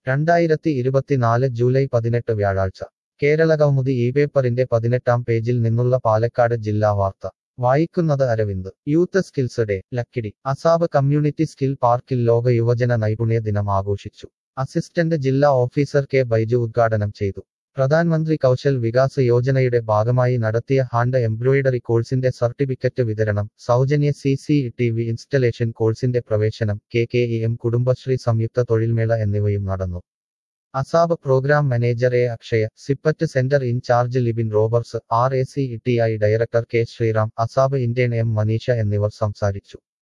രണ്ടായിരത്തി ഇരുപത്തിനാല് ജൂലൈ പതിനെട്ട് വ്യാഴാഴ്ച കേരളകൗമുദി ഈ പേപ്പറിന്റെ പതിനെട്ടാം പേജിൽ നിന്നുള്ള പാലക്കാട് ജില്ലാ വാർത്ത വായിക്കുന്നത് Aravind youth skills day Lakkidi ASAP community skill പാർക്കിൽ ലോക യുവജന നൈപുണ്യ ദിനം ആഘോഷിച്ചു അസിസ്റ്റന്റ് ജില്ലാ ഓഫീസർ കെ ബൈജു ഉദ്ഘാടനം ചെയ്തു പ്രധാനമന്ത്രി കൗശൽ വികാസ് യോജനയുടെ ഭാഗമായി നടത്തിയ ഹാൻഡ് എംബ്രോയിഡറി കോഴ്സിന്റെ സർട്ടിഫിക്കറ്റ് വിതരണം സൗജന്യ C C T V installation കോഴ്സിന്റെ പ്രവേശനം K K E M Kudumbashree സംയുക്ത തൊഴിൽമേള എന്നിവയും നടന്നു ASAP programme manager A Akshaya CIPET centre in charge Libin Roberts R A C T I director K Sriram ASAP Indian M Maneesha എന്നിവർ സംസാരിച്ചു